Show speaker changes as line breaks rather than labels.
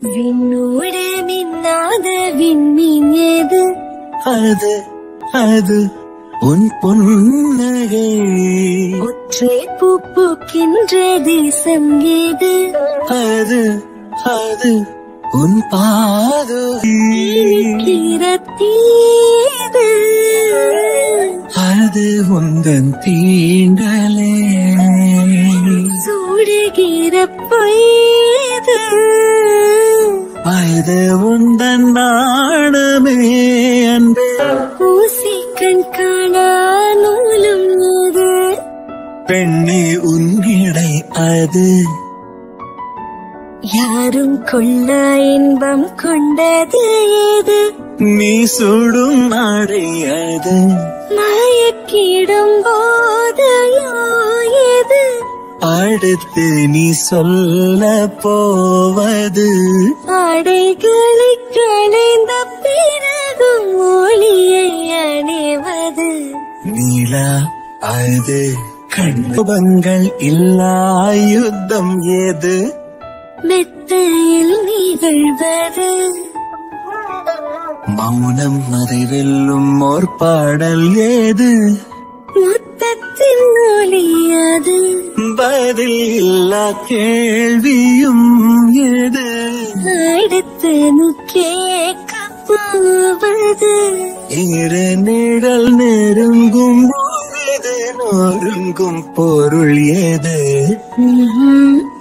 விண்ணோட மின்னாத விண்மீன் ஏது
அது அது உன் பொன்னகை
ஒற்றை பூ பூக்கின்ற தேசம் ஏது
அது அது உன் பாதுகை
கிரத்தீது
அது உந்தன் தீண்டலே
சூடுகிற பொய்து
அது உந்தன் நாணமே அன்பே
ஊசி கண் காணா நூலும் ஏது
பெண்ணே உன்னிடை அது
யாரும் கொள்ள இன்பம் கொண்டது ஏது
நீ சுடும் நாடை அது
மயக்கிடும் போதையோ ஏது
அடுத்து நீ சொல்ல போவது
ஆடைகளை களைந்த பிறகும் ஒளியை அணிவது
நீலா அது கண்பங்கள் இல்லா யுத்தம் ஏது
மெத்தையில் நிகழ்வது
மௌனம் அதை வெல்லும் ஓர் பாடல் ஏது
முத்தத்தின் ஒளியது
பதில் இல்லா கேள்வியும் ஏது
அடுத்து நீ கேட்க போவது
இரு நிழல் நெருங்கும் பொழுது நொறுங்கும் பொருள் ஏது
ம்ஹும்.